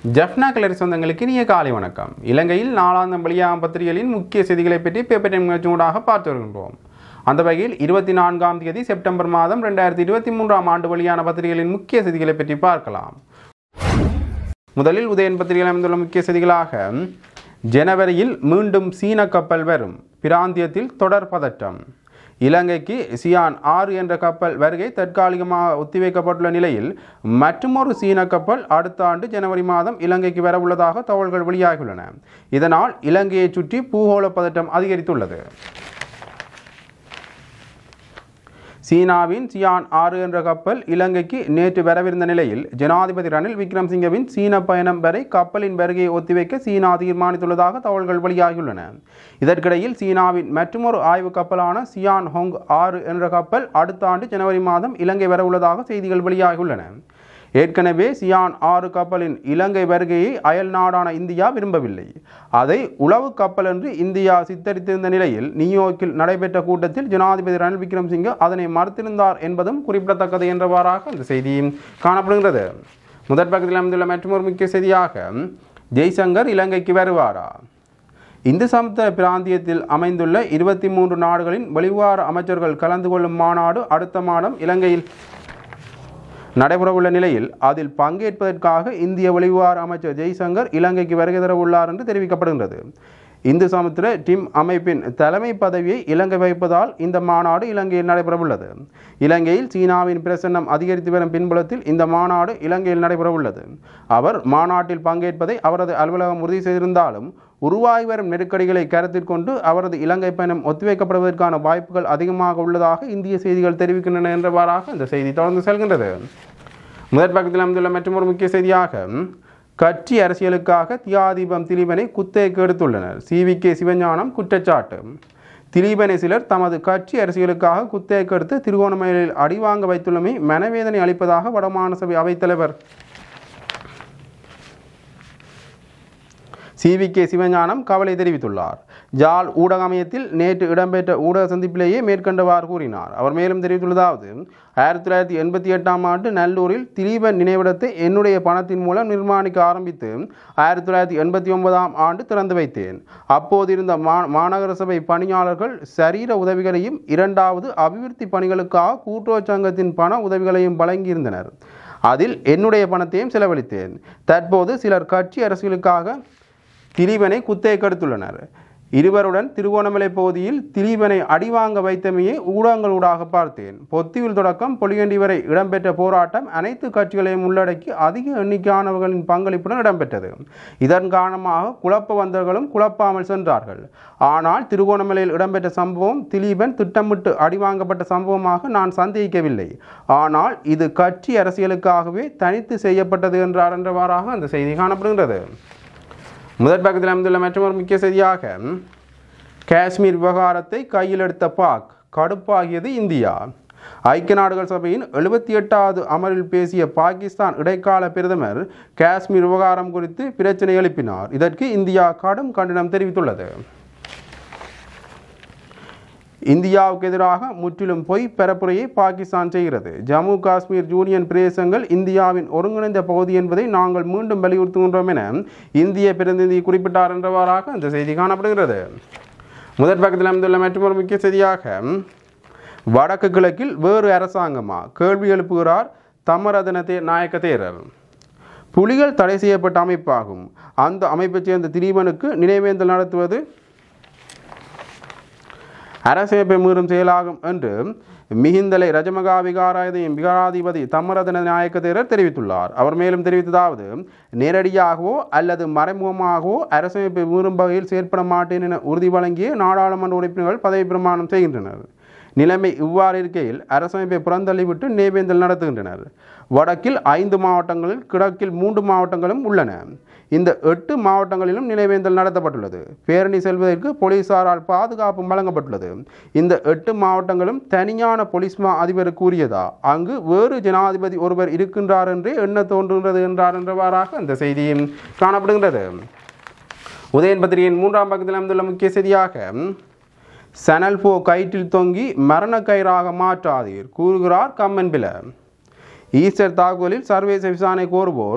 ஜஃப்னா கலரி சொந்தங்களுக்கு இனிய காலை வணக்கம் இலங்கையில் நாளாந்தம் வெளியாகும் பத்திரிகைகளின் முக்கிய செய்திகளை பற்றி பேப்பர் டைம் நிகழ்ச்சியூடாக பார்த்து வருகின்றோம் அந்த வகையில் இருபத்தி நான்காம் தேதி செப்டம்பர் மாதம் ரெண்டாயிரத்தி இருபத்தி மூன்றாம் ஆண்டு வெளியான பத்திரிகைகளின் முக்கிய செய்திகளை பற்றி பார்க்கலாம் முதலில் உதயன் பத்திரிகையில் அமைந்துள்ள முக்கிய செய்திகளாக ஜனவரியில் மீண்டும் சீன கப்பல் வரும் பிராந்தியத்தில் தொடர் பதட்டம் இலங்கைக்கு சியான் ஆறு என்ற கப்பல் வருகை தற்காலிகமாக ஒத்திவைக்கப்பட்டுள்ள நிலையில் மற்றுமொரு சீன கப்பல் அடுத்த ஆண்டு ஜனவரி மாதம் இலங்கைக்கு வரவுள்ளதாக தகவல்கள் வெளியாகியுள்ளன இதனால் இலங்கையை சுற்றி பூகோள பதட்டம் அதிகரித்துள்ளது சீனாவின் சியான் ஆறு என்ற கப்பல் இலங்கைக்கு நேற்று வரவிருந்த நிலையில் ஜனாதிபதி ரணில் விக்ரம்சிங்கவின் சீன பயணம் வரை கப்பலின் வருகையை ஒத்திவைக்க சீனா தீர்மானித்துள்ளதாக தகவல்கள் வெளியாகியுள்ளன இதற்கிடையில் சீனாவின் மற்றொரு ஆய்வு கப்பலான சியான் ஹோங் ஆறு என்ற கப்பல் அடுத்த ஆண்டு ஜனவரி மாதம் இலங்கை வரவுள்ளதாக செய்திகள் வெளியாகியுள்ளன ஏற்கனவே சியான் ஆறு கப்பலின் இலங்கை வருகையை அயல் நாடான இந்தியா விரும்பவில்லை அதை உளவு கப்பல் என்று இந்தியா சித்தரித்திருந்த நிலையில் நியூயார்க்கில் நடைபெற்ற கூட்டத்தில் ஜனாதிபதி ரணில் விக்ரம்சிங்கே அதனை மறுத்திருந்தார் என்பதும் குறிப்பிடத்தக்கது என்றவாறாக அந்த செய்தி காணப்படுகிறது முதற் பக்கத்தில் அமைந்துள்ள மற்றொரு முக்கிய செய்தியாக ஜெய்சங்கர் இலங்கைக்கு வருவாரா இந்து சமுத்திர பிராந்தியத்தில் அமைந்துள்ள இருபத்தி மூன்று நாடுகளின் வெளிவார அமைச்சர்கள் கலந்து கொள்ளும் மாநாடு அடுத்த மாதம் இலங்கையில் நடைபெறவுள்ள நிலையில் அதில் பங்கேற்பதற்காக இந்திய வெளிவார அமைச்சர் ஜெய்சங்கர் இலங்கைக்கு வருகை தரவுள்ளார் என்று தெரிவிக்கப்படுகின்றது இந்து சமுத்திர டிம் அமைப்பின் தலைமை பதவியை இலங்கை வகிப்பதால் இந்த மாநாடு இலங்கையில் நடைபெறவுள்ளது இலங்கையில் சீனாவின் பிரசன்னம் அதிகரித்து வரும் பின்புலத்தில் இந்த மாநாடு இலங்கையில் நடைபெறவுள்ளது அவர் மாநாட்டில் பங்கேற்பதை அவரது அலுவலகம் உறுதி செய்திருந்தாலும் உருவாகி வரும் நெருக்கடிகளை கருத்தில் கொண்டு அவரது இலங்கை பயணம் ஒத்திவைக்கப்படுவதற்கான வாய்ப்புகள் அதிகமாக உள்ளதாக இந்திய செய்திகள் தெரிவிக்கின்றன என்றவாறாக இந்த செய்தி தொடர்ந்து செல்கின்றது முதற் பக்கத்தில் அமைந்துள்ள மற்றொரு முக்கிய செய்தியாக கட்சி அரசியலுக்காக தியாதீபம் திலீபனை குத்தகைக்கு எடுத்துள்ளனர் சிவி கே சிவஞானம் குற்றச்சாட்டு திலீபனை சிலர் தமது கட்சி அரசியலுக்காக குத்தகைக்கு எடுத்து திருகோணமலையில் அடிவாங்க வைத்துள்ளமை மனவேதனை அளிப்பதாக வடமாநில சபை அவைத்தலைவர் சிவி கே சிவஞானம் கவலை தெரிவித்துள்ளார் ஜால் ஊடக அமையத்தில் நேற்று இடம்பெற்ற ஊடக சந்திப்பிலேயே மேற்கண்டவாறு கூறினார் அவர் மேலும் தெரிவித்துள்ளதாவது ஆயிரத்தி தொள்ளாயிரத்தி எண்பத்தி எட்டாம் ஆண்டு நல்லூரில் திலீபன் நினைவிடத்தை என்னுடைய பணத்தின் மூலம் நிர்மாணிக்க ஆரம்பித்து ஆயிரத்தி தொள்ளாயிரத்தி எண்பத்தி ஒன்பதாம் ஆண்டு திறந்து வைத்தேன் அப்போது இருந்த மா மாநகர சபை பணியாளர்கள் சரீர உதவிகளையும் இரண்டாவது அபிவிருத்தி பணிகளுக்காக கூட்டுறவு சங்கத்தின் பண உதவிகளையும் வழங்கியிருந்தனர் அதில் என்னுடைய பணத்தையும் செலவழித்தேன் தற்போது சிலர் கட்சி அரசியலுக்காக திலீபனை குத்தகைக்கு எடுத்துள்ளனர் இருவருடன் திருகோணமலை பகுதியில் திலீபனை அடிவாங்க வைத்தமையை ஊடகங்களூடாக பார்த்தேன் பொத்திவில் தொடக்கம் பொலிகண்டி வரை இடம்பெற்ற போராட்டம் அனைத்து கட்சிகளையும் உள்ளடக்கி அதிக எண்ணிக்கையானவர்களின் பங்களிப்புடன் இடம்பெற்றது இதன் காரணமாக குழப்ப வந்தவர்களும் குழப்பாமல் சென்றார்கள் ஆனால் திருகோணமலையில் இடம்பெற்ற சம்பவம் திலீபன் திட்டமிட்டு அடிவாங்கப்பட்ட சம்பவமாக நான் சந்தேகிக்கவில்லை ஆனால் இது கட்சி அரசியலுக்காகவே தனித்து செய்யப்பட்டது என்றார் என்றவாறாக அந்த செய்தி காணப்படுகின்றது முதற் பக்கத்தில் அமைந்துள்ள மற்றொரு முக்கிய செய்தியாக காஷ்மீர் விவகாரத்தை கையில் எடுத்த பாக் கடுப்பாகியது இந்தியா ஐக்கிய நாடுகள் சபையின் எழுபத்தி எட்டாவது அமரில் பேசிய பாகிஸ்தான் இடைக்கால பிரதமர் காஷ்மீர் விவகாரம் குறித்து பிரச்சனை எழுப்பினார் இதற்கு இந்தியா கடும் கண்டனம் தெரிவித்துள்ளது இந்தியாவுக்கு எதிராக முற்றிலும் பொய் பரப்புரையை பாகிஸ்தான் செய்கிறது ஜம்மு காஷ்மீர் யூனியன் பிரதேசங்கள் இந்தியாவின் ஒருங்கிணைந்த பகுதி என்பதை நாங்கள் மீண்டும் வலியுறுத்துகின்றோம் என இந்திய பிரதிநிதி குறிப்பிட்டார் என்றவாறாக அந்த செய்தி காணப்படுகிறது முதற் பக்கத்தில் அமைந்துள்ள மற்றொரு முக்கிய செய்தியாக வடக்கு கிழக்கில் வேறு அரசாங்கமா கேள்வி எழுப்புகிறார் தமரதனத்தே நாயக்க தேரர் புலிகள் தடை செய்யப்பட்ட அமைப்பாகும் அந்த அமைப்பைச் சேர்ந்த திலீபனுக்கு நினைவேந்தல் நடத்துவது அரசமைப்பை மீறும் செயலாகும் என்று மிகிந்தலை ரஜமகா விகாராயதையும் விகாராதிபதி தம்மரதன நாயக்க தேரர் தெரிவித்துள்ளார் அவர் மேலும் தெரிவித்ததாவது நேரடியாகவோ அல்லது மறைமுகமாகவோ அரசமைப்பை மீறும் வகையில் செயற்பட மாட்டேன் என உறுதி வழங்கிய நாடாளுமன்ற உறுப்பினர்கள் பதவி பிரமாணம் செய்கின்றனர் நிலைமை இவ்வாறு இருக்கையில் அரசமைப்பை புறந்தள்ளிவிட்டு நேவேந்தல் நடத்துகின்றனர் வடக்கில் ஐந்து மாவட்டங்களில் கிழக்கில் மூன்று மாவட்டங்களும் உள்ளன இந்த எட்டு மாவட்டங்களிலும் நிலைவேந்தல் நடத்தப்பட்டுள்ளது பேரணி செல்வதற்கு போலீசாரால் பாதுகாப்பு வழங்கப்பட்டுள்ளது இந்த எட்டு மாவட்டங்களும் தனியான போலீஸ் மா அதிபர் கூறியதா அங்கு வேறு ஜனாதிபதி ஒருவர் இருக்கின்றார் என்றே எண்ண தோன்றுகிறது என்றார் என்றவாறாக அந்த செய்தியும் காணப்படுகின்றது உதயன் பத்திரிகையின் மூன்றாம் பக்கத்தில் அமைந்துள்ள முக்கிய செய்தியாக சனல் போ கயிற்றில் தொங்கி மரண கயிறாக மாற்றாதீர் கூறுகிறார் கம்மன் பில ஈஸ்டர் தாக்குதலில் சர்வதேச விசாரணை கோருவோர்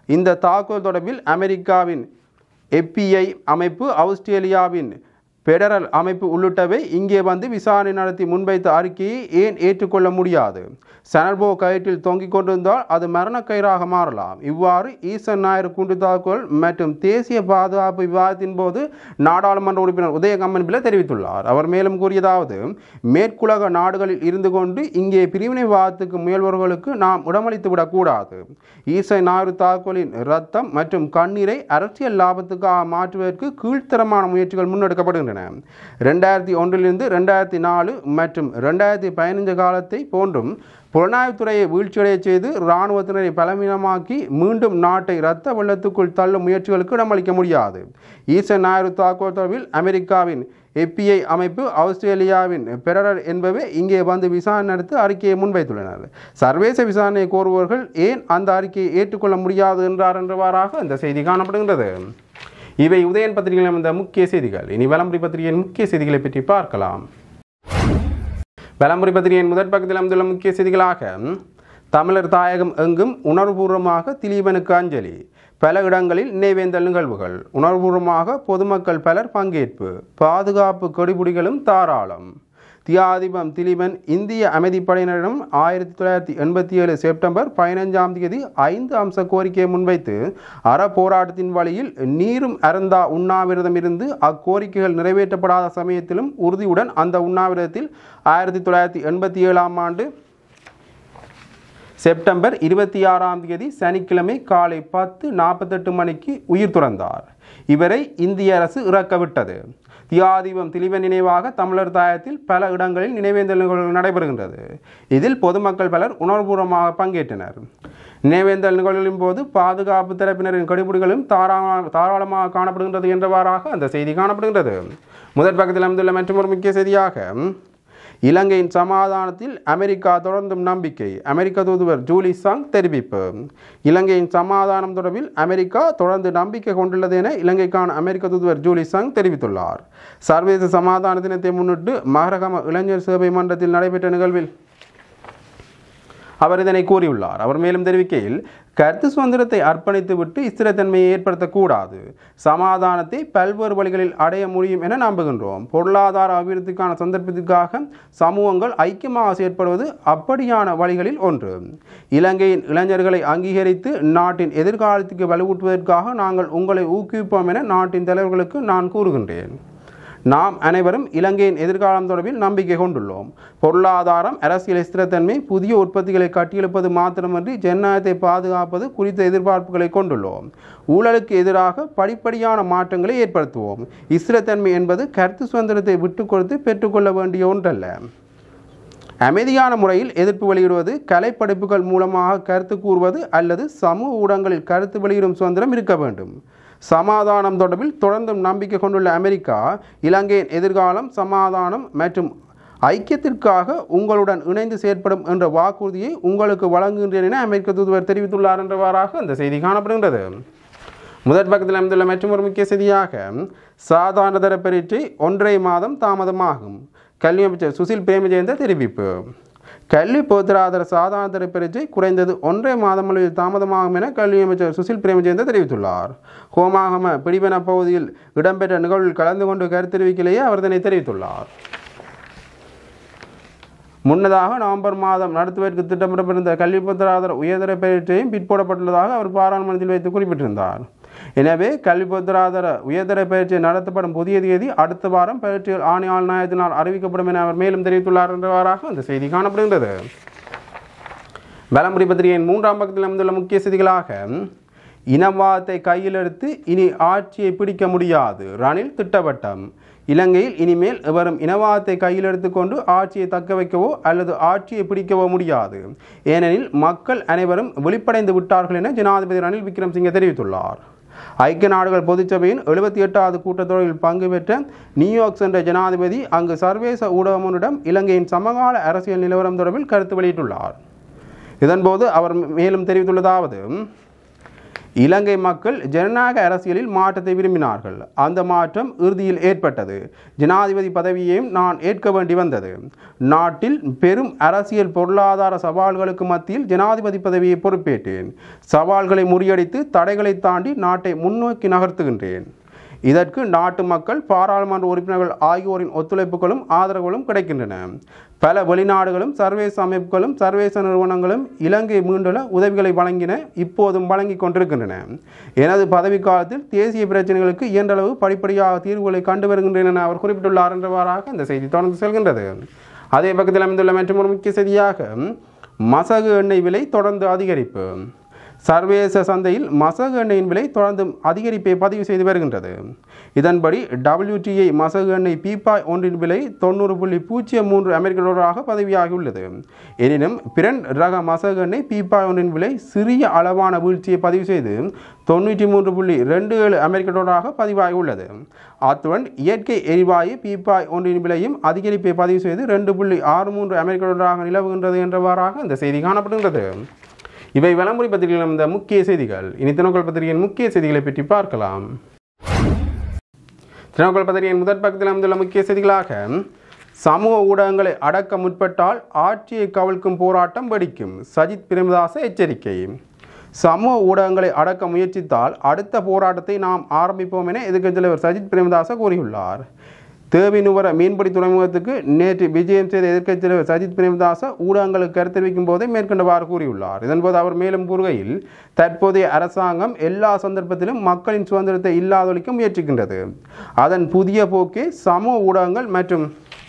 இந்த தாக்குதல் தொடர்பில் அமெரிக்காவின் எப்பிஐ அமைப்பு ஆஸ்திரேலியாவின் பெடரல் அமைப்பு உள்ளிட்டவை இங்கே வந்து விசாரணை நடத்தி முன்வைத்த அறிக்கையை ஏன் ஏற்றுக்கொள்ள முடியாது சனர்போ கயிற்றில் தொங்கிக் கொண்டிருந்தால் அது மரணக்கயிறாக மாறலாம் இவ்வாறு ஈசன் ஞாயிறு குண்டு தாக்குதல் மற்றும் தேசிய பாதுகாப்பு விவாதத்தின் போது நாடாளுமன்ற உறுப்பினர் உதயகம்மன் பிள்ளை தெரிவித்துள்ளார் அவர் மேலும் கூறியதாவது மேற்குலக நாடுகளில் இருந்து கொண்டு இங்கே பிரிவினைவாதத்துக்கு முயல்பவர்களுக்கு நாம் இடமளித்து விடக்கூடாது ஈசை ஞாயிறு தாக்குதலின் ரத்தம் மற்றும் கண்ணீரை அரசியல் லாபத்துக்காக மாற்றுவதற்கு கீழ்த்தரமான முயற்சிகள் முன்னெடுக்கப்படுகின்றன ரெண்டாயிரத்தி ஒன்றிலிருந்து ரெண்டாயிரத்தி நாலு மற்றும் ரெண்டாயிரத்தி பதினஞ்சு காலத்தை போன்றும் புலனாய்வுத்துறையை வீழ்ச்சியடையச் செய்து இராணுவத்தினரை பலவீனமாக்கி மீண்டும் நாட்டை இரத்த வெள்ளத்துக்குள் தள்ளும் முயற்சிகளுக்கு இடமளிக்க முடியாது ஈசன் ஞாயிறு தாக்குதல் தொடர்பில் அமெரிக்காவின் எப்பிஐ அமைப்பு ஆஸ்திரேலியாவின் பெரடர் என்பவை இங்கே வந்து விசாரணை நடத்தி அறிக்கையை முன்வைத்துள்ளனர் சர்வதேச விசாரணையை கோருபவர்கள் ஏன் அந்த அறிக்கையை ஏற்றுக்கொள்ள முடியாது என்றார் என்றவாறாக இந்த செய்தி காணப்படுகின்றது இவை உதயன் பத்திரிகையில் வந்த முக்கிய செய்திகள் இனி வலம்புரி பத்திரிகையின் முக்கிய செய்திகளை பற்றி பார்க்கலாம் வலம்புரி பத்திரிகையின் முதற் பக்கத்தில் அமைந்துள்ள முக்கிய செய்திகளாக தமிழர் தாயகம் எங்கும் உணர்வுபூர்வமாக திலீபனுக்கு அஞ்சலி பல இடங்களில் நினைவேந்தல் நிகழ்வுகள் உணர்வுபூர்வமாக பொதுமக்கள் பலர் பங்கேற்பு பாதுகாப்பு கொடிபுடிகளும் தாராளம் தியாதிபம் திலீபன் இந்திய அமைதிப்படையினரிடம் ஆயிரத்தி தொள்ளாயிரத்தி எண்பத்தி ஏழு செப்டம்பர் பதினைஞ்சாம் தேதி ஐந்து அம்ச கோரிக்கையை முன்வைத்து அற போராட்டத்தின் வழியில் நீரும் அருந்தா உண்ணாவிரதம் இருந்து அக்கோரிக்கைகள் நிறைவேற்றப்படாத சமயத்திலும் உறுதியுடன் அந்த உண்ணாவிரதத்தில் ஆயிரத்தி தொள்ளாயிரத்தி எண்பத்தி ஏழாம் ஆண்டு செப்டம்பர் இருபத்தி ஆறாம் தேதி சனிக்கிழமை காலை பத்து நாற்பத்தெட்டு மணிக்கு உயிர் துறந்தார் இவரை இந்திய அரசு இறக்கவிட்டது தியாதீபம் திலீபன் நினைவாக தமிழர் தாயத்தில் பல இடங்களில் நினைவேந்தல் நிகழ்வுகள் நடைபெறுகின்றது இதில் பொதுமக்கள் பலர் உணர்வுபூர்வமாக பங்கேற்றனர் நினைவேந்தல் நிகழ்வுகளின் போது பாதுகாப்பு தரப்பினரின் கடிபிடிகளும் தாராளமாக தாராளமாக காணப்படுகின்றது என்றவாறாக அந்த செய்தி காணப்படுகின்றது முதற் பக்கத்தில் அமைந்துள்ள மற்றொரு முக்கிய செய்தியாக இலங்கையின் சமாதானத்தில் அமெரிக்கா தொடர்ந்தும் நம்பிக்கை அமெரிக்க தூதுவர் ஜூலி சாங் தெரிவிப்பு இலங்கையின் சமாதானம் தொடர்பில் அமெரிக்கா தொடர்ந்து நம்பிக்கை கொண்டுள்ளது என இலங்கைக்கான அமெரிக்க தூதுவர் ஜூலி சாங் தெரிவித்துள்ளார் சர்வதேச சமாதான தினத்தை முன்னிட்டு மகரகம இளைஞர் சேவை மன்றத்தில் நடைபெற்ற நிகழ்வில் அவர் இதனை கூறியுள்ளார் அவர் மேலும் தெரிவிக்கையில் கருத்து சுதந்திரத்தை அர்ப்பணித்துவிட்டு ஸ்திரத்தன்மையை ஏற்படுத்தக்கூடாது சமாதானத்தை பல்வேறு வழிகளில் அடைய முடியும் என நம்புகின்றோம் பொருளாதார அபிவிருத்திக்கான சந்தர்ப்பத்திற்காக சமூகங்கள் ஐக்கியமாக செயற்படுவது அப்படியான வழிகளில் ஒன்று இலங்கையின் இளைஞர்களை அங்கீகரித்து நாட்டின் எதிர்காலத்துக்கு வலுவூட்டுவதற்காக நாங்கள் உங்களை ஊக்குவிப்போம் என நாட்டின் தலைவர்களுக்கு நான் கூறுகின்றேன் நாம் அனைவரும் இலங்கையின் எதிர்காலம் தொடர்பில் நம்பிக்கை கொண்டுள்ளோம் பொருளாதாரம் அரசியல் ஸ்திரத்தன்மை புதிய உற்பத்திகளை கட்டியெழுப்பது மாத்திரமன்றி ஜனநாயகத்தை பாதுகாப்பது குறித்த எதிர்பார்ப்புகளை கொண்டுள்ளோம் ஊழலுக்கு எதிராக படிப்படியான மாற்றங்களை ஏற்படுத்துவோம் ஸ்திரத்தன்மை என்பது கருத்து சுதந்திரத்தை விட்டுக் கொடுத்து பெற்றுக்கொள்ள வேண்டிய ஒன்றல்ல அமைதியான முறையில் எதிர்ப்பு வெளியிடுவது கலைப்படைப்புகள் மூலமாக கருத்து கூறுவது அல்லது சமூக ஊடகங்களில் கருத்து வெளியிடும் சுதந்திரம் இருக்க வேண்டும் சமாதானம் தொடர்பில் தொடர்ந்தும் நம்பிக்கை கொண்டுள்ள அமெரிக்கா இலங்கையின் எதிர்காலம் சமாதானம் மற்றும் ஐக்கியத்திற்காக உங்களுடன் இணைந்து செயற்படும் என்ற வாக்குறுதியை உங்களுக்கு வழங்குகின்றேன் என அமெரிக்க தூதுவர் தெரிவித்துள்ளார் என்றவாறாக அந்த செய்தி காணப்படுகின்றது முதற் பக்கத்தில் அமைந்துள்ள மற்றும் ஒரு முக்கிய செய்தியாக சாதாரண தர பரீட்சை ஒன்றரை மாதம் தாமதமாகும் கல்வி அமைச்சர் சுசில் பிரேமஜெயந்த தெரிவிப்பு கல்வி பொதுத்தராதர சாதாரண தர பரீட்சை குறைந்தது ஒன்றரை மாதம் அளவில் தாமதமாகும் என கல்வி அமைச்சர் சுசில் பிரேமஜெயந்த தெரிவித்துள்ளார் ஹோமாகம பிடிபன பகுதியில் இடம்பெற்ற நிகழ்வில் கலந்து கொண்டு கருத்து தெரிவிக்கலேயே அவர் இதனை தெரிவித்துள்ளார் முன்னதாக நவம்பர் மாதம் நடத்துவதற்கு திட்டமிடப்பட்டிருந்த கல்வி பொதுத்தராதர உயர்தர பரீட்சையும் பிற்போடப்பட்டுள்ளதாக அவர் பாராளுமன்றத்தில் வைத்து குறிப்பிட்டிருந்தார் எனவே கல்வி பொதுத்தராதர உயர்தர பயிற்சி நடத்தப்படும் புதிய தேதி அடுத்த வாரம் பயிற்சிகள் ஆணையாளர் நாயத்தினால் அறிவிக்கப்படும் என அவர் மேலும் தெரிவித்துள்ளார் என்றவாறாக அந்த செய்தி காணப்படுகின்றது வலம்புரி பத்திரிகையின் மூன்றாம் பக்கத்தில் அமைந்துள்ள முக்கிய செய்திகளாக இனவாதத்தை கையில் எடுத்து இனி ஆட்சியை பிடிக்க முடியாது ரணில் திட்டவட்டம் இலங்கையில் இனிமேல் எவரும் இனவாதத்தை கையில் எடுத்துக்கொண்டு ஆட்சியை தக்க வைக்கவோ அல்லது ஆட்சியை பிடிக்கவோ முடியாது ஏனெனில் மக்கள் அனைவரும் வெளிப்படைந்து விட்டார்கள் என ஜனாதிபதி ரணில் விக்ரம்சிங்கே தெரிவித்துள்ளார் ஐக்கிய நாடுகள் பொதுச்சபையின் எழுபத்தி எட்டாவது கூட்டத்தொடரில் பங்கு பெற்ற நியூயார்க் சென்ற ஜனாதிபதி அங்கு சர்வதேச ஊடகம் ஒன்றிடம் இலங்கையின் சமகால அரசியல் நிலவரம் தொடர்பில் கருத்து வெளியிட்டுள்ளார் இதன்போது அவர் மேலும் தெரிவித்துள்ளதாவது இலங்கை மக்கள் ஜனநாயக அரசியலில் மாற்றத்தை விரும்பினார்கள் அந்த மாற்றம் இறுதியில் ஏற்பட்டது ஜனாதிபதி பதவியையும் நான் ஏற்க வேண்டி வந்தது நாட்டில் பெரும் அரசியல் பொருளாதார சவால்களுக்கு மத்தியில் ஜனாதிபதி பதவியை பொறுப்பேற்றேன் சவால்களை முறியடித்து தடைகளை தாண்டி நாட்டை முன்னோக்கி நகர்த்துகின்றேன் இதற்கு நாட்டு மக்கள் பாராளுமன்ற உறுப்பினர்கள் ஆகியோரின் ஒத்துழைப்புகளும் ஆதரவுகளும் கிடைக்கின்றன பல வெளிநாடுகளும் சர்வதேச அமைப்புகளும் சர்வதேச நிறுவனங்களும் இலங்கை மீண்டுள்ள உதவிகளை வழங்கின இப்போதும் வழங்கி கொண்டிருக்கின்றன எனது பதவி காலத்தில் தேசிய பிரச்சனைகளுக்கு இயன்றளவு படிப்படியாக தீர்வுகளை கண்டு வருகின்றன என அவர் குறிப்பிட்டுள்ளார் என்றவாறாக இந்த செய்தி தொடர்ந்து செல்கின்றது அதே பக்கத்தில் அமைந்துள்ள மற்றும் ஒரு முக்கிய செய்தியாக மசகு எண்ணெய் விலை தொடர்ந்து அதிகரிப்பு சர்வதேச சந்தையில் மசகு எண்ணெயின் விலை தொடர்ந்து அதிகரிப்பை பதிவு செய்து வருகின்றது இதன்படி WTI மசகு எண்ணெய் பீப்பாய் ஒன்றின் விலை தொண்ணூறு புள்ளி பூஜ்ஜியம் மூன்று அமெரிக்க டாலராக பதிவாகியுள்ளது எனினும் பிரெண்ட் ரக மசகு எண்ணெய் பீப்பாய் ஒன்றின் விலை சிறிய அளவான வீழ்ச்சியை பதிவு செய்து தொண்ணூற்றி மூன்று புள்ளி ரெண்டு ஏழு அமெரிக்க டாலராக பதிவாகியுள்ளது அத்துடன் இயற்கை எரிவாயு பீப்பாய் ஒன்றின் விலையும் அதிகரிப்பை பதிவு செய்து ரெண்டு புள்ளி ஆறு மூன்று அமெரிக்க டாலராக நிலவுகின்றது என்றவாறாக இந்த செய்தி காணப்படுகின்றது இவை விளம்பரி பத்திரிகையில் இந்த முக்கிய செய்திகள் இனி தினக்கல் பத்திரிகையின் முக்கிய செய்திகளை பற்றி பார்க்கலாம் தினக்கல் பத்திரிகையின் முதற் பக்கத்தில் அமைந்துள்ள முக்கிய செய்திகளாக சமூக ஊடகங்களை அடக்க முற்பட்டால் ஆட்சியை கவிழ்க்கும் போராட்டம் வெடிக்கும் சஜித் பிரேமதாச எச்சரிக்கை சமூக ஊடகங்களை அடக்க முயற்சித்தால் அடுத்த போராட்டத்தை நாம் ஆரம்பிப்போம் என எதிர்க்கட்சித் தலைவர் சஜித் பிரேமதாச கூறியுள்ளார் தேவினுவர மீன்பிடி துறைமுகத்துக்கு நேற்று விஜயம் செய்த எதிர்க்கட்சித் தலைவர் சஜித் பிரேமதாச ஊடகங்களுக்கு கருத்து தெரிவிக்கும் போதே மேற்கண்டவாறு கூறியுள்ளார் இதன்போது அவர் மேலும் கூறுகையில் தற்போதைய அரசாங்கம் எல்லா சந்தர்ப்பத்திலும் மக்களின் சுதந்திரத்தை இல்லாதொழிக்க முயற்சிக்கின்றது அதன் புதிய போக்கே சமூக ஊடகங்கள் மற்றும்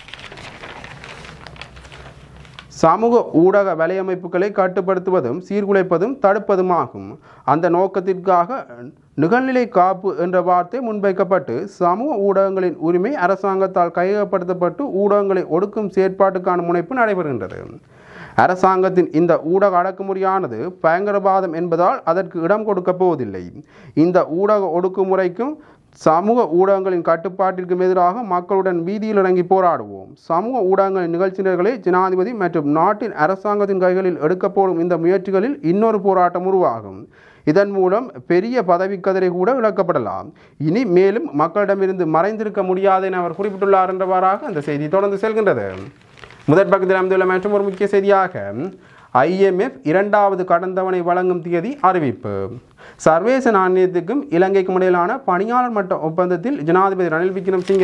சமூக ஊடக வலையமைப்புகளை கட்டுப்படுத்துவதும் சீர்குலைப்பதும் தடுப்பதுமாகும் அந்த நோக்கத்திற்காக நிகழ்நிலை காப்பு என்ற வார்த்தை முன்வைக்கப்பட்டு சமூக ஊடகங்களின் உரிமை அரசாங்கத்தால் கையகப்படுத்தப்பட்டு ஊடகங்களை ஒடுக்கும் செயற்பாட்டுக்கான முனைப்பு நடைபெறுகின்றது அரசாங்கத்தின் இந்த ஊடக அடக்குமுறையானது பயங்கரவாதம் என்பதால் அதற்கு இடம் கொடுக்கப் போவதில்லை இந்த ஊடக ஒடுக்குமுறைக்கும் சமூக ஊடகங்களின் கட்டுப்பாட்டிற்கும் எதிராக மக்களுடன் வீதியில் இறங்கி போராடுவோம் சமூக ஊடகங்களின் நிகழ்ச்சியினர்களை ஜனாதிபதி மற்றும் நாட்டின் அரசாங்கத்தின் கைகளில் எடுக்கப்படும் இந்த முயற்சிகளில் இன்னொரு போராட்டம் உருவாகும் இதன் மூலம் பெரிய பதவிக்கதிரை கூட இழக்கப்படலாம் இனி மேலும் மக்களிடமிருந்து மறைந்திருக்க முடியாது என அவர் குறிப்பிட்டுள்ளார் என்றவாறாக அந்த செய்தி தொடர்ந்து செல்கின்றது முதற் பக்கத்தில் அமைந்துள்ள மற்றும் ஒரு முக்கிய செய்தியாக ஐஎம்எஃப் இரண்டாவது கடன் தவணை வழங்கும் தேதி அறிவிப்பு சர்வதேச நாணயத்துக்கும் இலங்கைக்கும் இடையிலான பணியாளர் மட்ட ஒப்பந்தத்தில் ஜனாதிபதி ரணில் விக்ரமசிங்க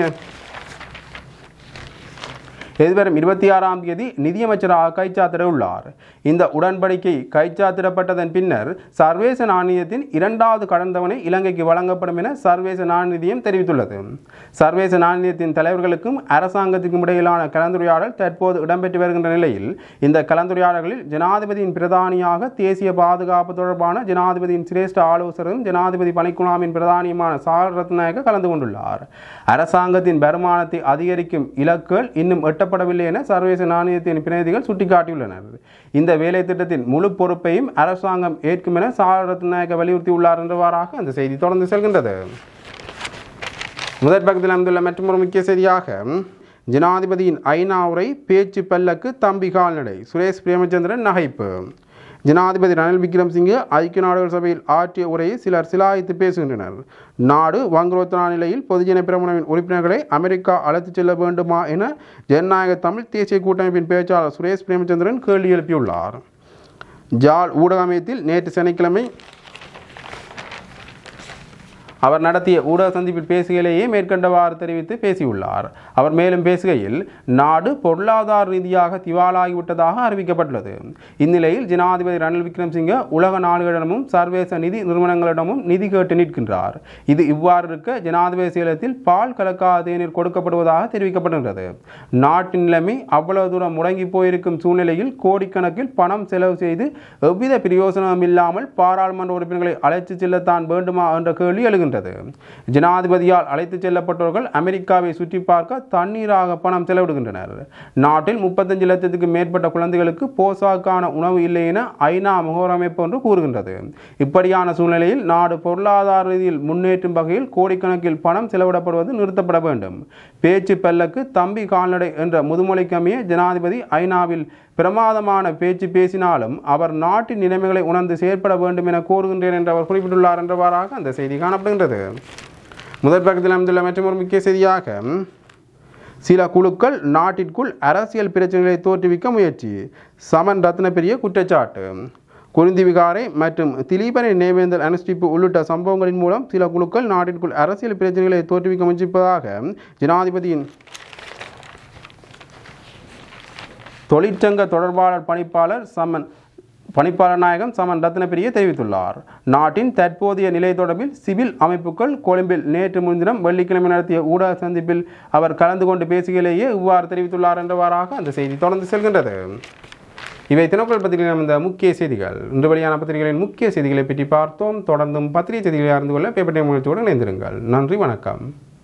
எதிர்வரும் இருபத்தி ஆறாம் தேதி நிதியமைச்சராக கைச்சாத்திட உள்ளார் இந்த உடன்படிக்கை கைச்சாத்திடப்பட்டதன் பின்னர் சர்வதேச நாணயத்தின் இரண்டாவது கடன் தவணை இலங்கைக்கு வழங்கப்படும் என சர்வதேச நாணயம் தெரிவித்துள்ளது சர்வதேச நாணயத்தின் தலைவர்களுக்கும் அரசாங்கத்துக்கும் இடையிலான கலந்துரையாடல் தற்போது இடம்பெற்று வருகின்ற நிலையில் இந்த கலந்துரையாடல்களில் ஜனாதிபதியின் பிரதானியாக தேசிய பாதுகாப்பு தொடர்பான ஜனாதிபதியின் சிரேஷ்ட ஆலோசகரும் ஜனாதிபதி பணிக்குழாமின் பிரதானியுமான சால் ரத்நாயக்க கலந்து கொண்டுள்ளார் அரசாங்கத்தின் வருமானத்தை அதிகரிக்கும் இலக்குகள் இன்னும் எட்டப்படவில்லை என சர்வதேச நாணயத்தின் பிரதிநிதிகள் சுட்டிக்காட்டியுள்ளனர் இந்த வேலை திட்டத்தின் முழு பொறுப்பையும் அரசாங்கம் ஏற்கும் என சால் ரத்நாயக்க வலியுறுத்தியுள்ளார் என்றவாறாக அந்த செய்தி தொடர்ந்து செல்கின்றது முதற் பக்கத்தில் அமைந்துள்ள மற்றொரு முக்கிய செய்தியாக ஜனாதிபதியின் ஐநா உரை பேச்சு பல்லக்கு தம்பி கால்நடை சுரேஷ் பிரேமச்சந்திரன் நகைப்பு ஜனாதிபதி ரணில் விக்ரம்சிங்கே ஐக்கிய நாடுகள் சபையில் ஆற்றிய உரையை சிலர் சிலாயித்து பேசுகின்றனர் நாடு வங்குரோத்தனா நிலையில் பொதுஜன பிரமுனவின் உறுப்பினர்களை அமெரிக்கா அழைத்துச் செல்ல வேண்டுமா என ஜனநாயக தமிழ் தேசிய கூட்டமைப்பின் பேச்சாளர் சுரேஷ் பிரேமச்சந்திரன் கேள்வி எழுப்பியுள்ளார் ஜாழ் ஊடக அமையத்தில் நேற்று சனிக்கிழமை அவர் நடத்திய ஊடக சந்திப்பில் பேசுகையிலேயே மேற்கண்டவாறு தெரிவித்து பேசியுள்ளார் அவர் மேலும் பேசுகையில் நாடு பொருளாதார ரீதியாக திவாலாகிவிட்டதாக அறிவிக்கப்பட்டுள்ளது இந்நிலையில் ஜனாதிபதி ரணில் விக்ரம்சிங்க உலக நாடுகளிடமும் சர்வதேச நிதி நிறுவனங்களிடமும் நிதி கேட்டு நிற்கின்றார் இது இவ்வாறு இருக்க ஜனாதிபதி சேலத்தில் பால் கலக்காத தேநீர் கொடுக்கப்படுவதாக தெரிவிக்கப்பட்டுள்ளது நாட்டின் நிலைமை அவ்வளவு தூரம் முடங்கி போயிருக்கும் சூழ்நிலையில் கோடிக்கணக்கில் பணம் செலவு செய்து எவ்வித பிரயோசனமும் இல்லாமல் பாராளுமன்ற உறுப்பினர்களை அழைத்து செல்லத்தான் வேண்டுமா என்ற கேள்வி எழுகின்றது காணப்படுகின்றது ஜனாதிபதியால் அழைத்துச் செல்லப்பட்டவர்கள் அமெரிக்காவை சுற்றி பார்க்க தண்ணீராக பணம் செலவிடுகின்றனர் நாட்டில் முப்பத்தஞ்சு லட்சத்துக்கு மேற்பட்ட குழந்தைகளுக்கு போசாக்கான உணவு இல்லை என ஐநா முகவரமைப்பு ஒன்று கூறுகின்றது இப்படியான சூழ்நிலையில் நாடு பொருளாதார ரீதியில் முன்னேற்றும் வகையில் கோடிக்கணக்கில் பணம் செலவிடப்படுவது நிறுத்தப்பட வேண்டும் பேச்சு பல்லக்கு தம்பி கால்நடை என்ற முதுமொழிக்கமைய ஜனாதிபதி ஐநாவில் பிரமாதமான பேச்சு பேசினாலும் அவர் நாட்டின் நிலைமைகளை உணர்ந்து செயற்பட வேண்டும் என கோருகின்றேன் என்று அவர் குறிப்பிட்டுள்ளார் என்றவாறாக அந்த செய்தி காணப்படுகின்றது முதல் பக்கத்தில் அமைந்துள்ள மற்றொரு முக்கிய செய்தியாக சில குழுக்கள் நாட்டிற்குள் அரசியல் பிரச்சனைகளை தோற்றுவிக்க முயற்சி சமன் ரத்னபிரிய குற்றச்சாட்டு குறிந்தி விகாரை மற்றும் திலீபனை நேவேந்தர் அனுஷ்டிப்பு உள்ளிட்ட சம்பவங்களின் மூலம் சில குழுக்கள் நாட்டிற்குள் அரசியல் பிரச்சனைகளை தோற்றுவிக்க முயற்சிப்பதாக ஜனாதிபதியின் தொழிற்சங்க தொடர்பாளர் பணிப்பாளர் சமன் பணிப்பாளர் நாயகம் சமன் ரத்னபிரிய தெரிவித்துள்ளார் நாட்டின் தற்போதைய நிலை தொடர்பில் சிவில் அமைப்புகள் கொழும்பில் நேற்று முன்தினம் வெள்ளிக்கிழமை நடத்திய ஊடக சந்திப்பில் அவர் கலந்து கொண்டு பேசுகையிலேயே இவ்வாறு தெரிவித்துள்ளார் என்றவாறாக அந்த செய்தி தொடர்ந்து செல்கின்றது இவை தினக்குரல் பத்திரிகையில் இந்த முக்கிய செய்திகள் இன்று வெளியான பத்திரிகைகளின் முக்கிய செய்திகளை பற்றி பார்த்தோம் தொடர்ந்தும் பத்திரிகை செய்திகளை அறிந்து கொள்ள பேப்பர் டைம் முயற்சியோடு இணைந்திருங்கள் நன்றி வணக்கம்